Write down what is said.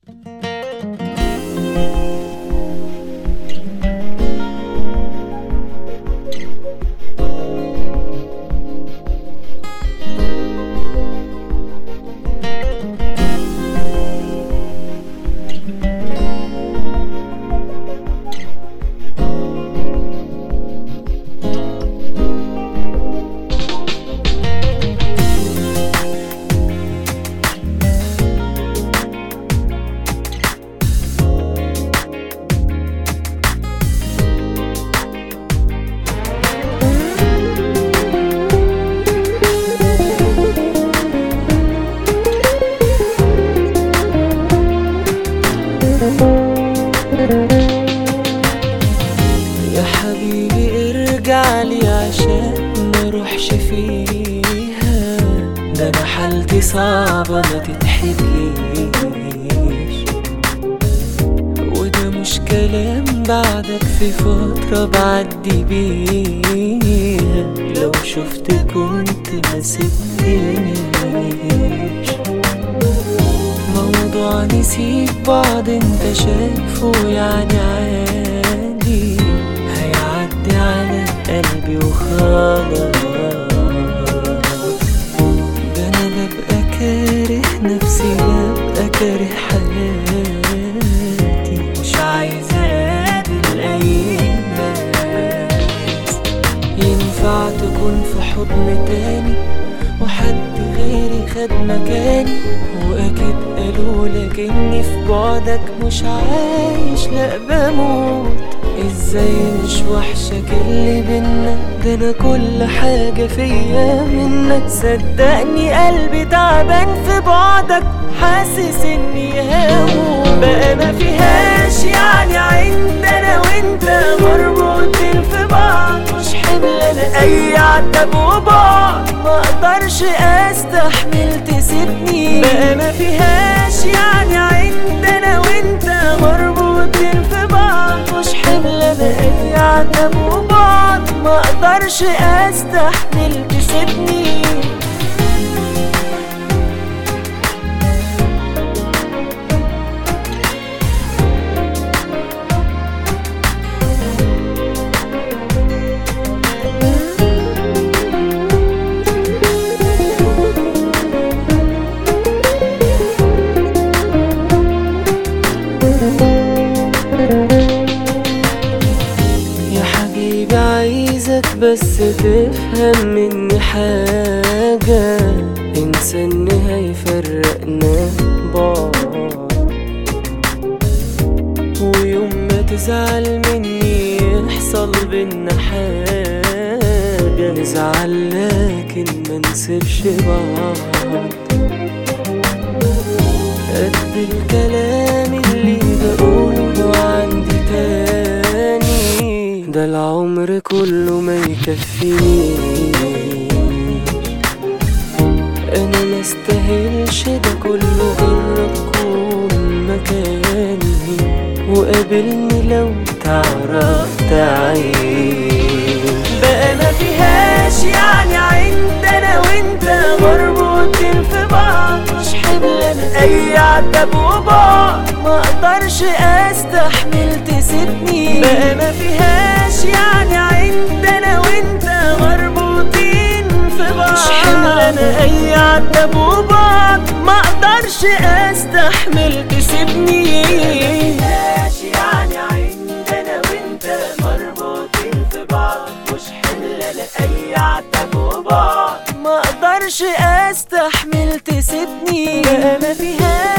يا حبيبي ارجع لي عشان ما اروحش فيها ده انا حالتي صعبة ما تتحكيش وده مش كلام بعدك في فترة بعدي بيها لو شفت كنت ما سبتنيش موضوع نسيب بعض انت شايفه يعني عادي هيعدي على قلبي وخلاص ده انا ببقى كاره نفسي ببقى كاره حياتي مش عايز اقابل اي ناس ينفع تكون في حضن تاني وحد غيري خد مكاني واكيد قالوا لك اني في بعدك مش عايش لا بموت ازاي مش وحشك اللي بينا ده انا كل حاجة فيا منك صدقني قلبي تعبان في بعدك حاسس اني هموت بقى ما فيهاش يعني عندنا وانت مربوطين في بعض مش حمل انا اي عتب وبعد ما اقدرش استحمل تسيبني بقى ما فيهاش يعني عندنا وانت مربوطين في بعض مش حمل انا اي عتب وبعد ما اقدرش استحمل تسيبني يا حبيبي عايزك بس تفهم مني حاجة انسى ان هيفرقنا بعض ويوم ما تزعل مني يحصل بينا حاجة نزعل لكن ما نسيبش بعض قد الكلام اللي بقوله عندي تاني ده العمر كله ما يكفينيش انا ما استاهلش ده كله غير تكون مكاني وقابلني لو تعرف تعيش بقى ما فيهاش يعني عندنا وانت مربوطين في بعض مش حمل انا اي عتب وبعد ما اقدرش استحمل تسيبني بقى ما فيهاش يعني عندنا وانت مربوطين في بعض مش حمل انا اي عتب وبعد ما اقدرش استحمل تسيبني يعني عندنا وانت مربوطين في بعض مش حمل انا اي عتب وبعد ما اقدرش استحمل تسيبني بقى ما فيهاش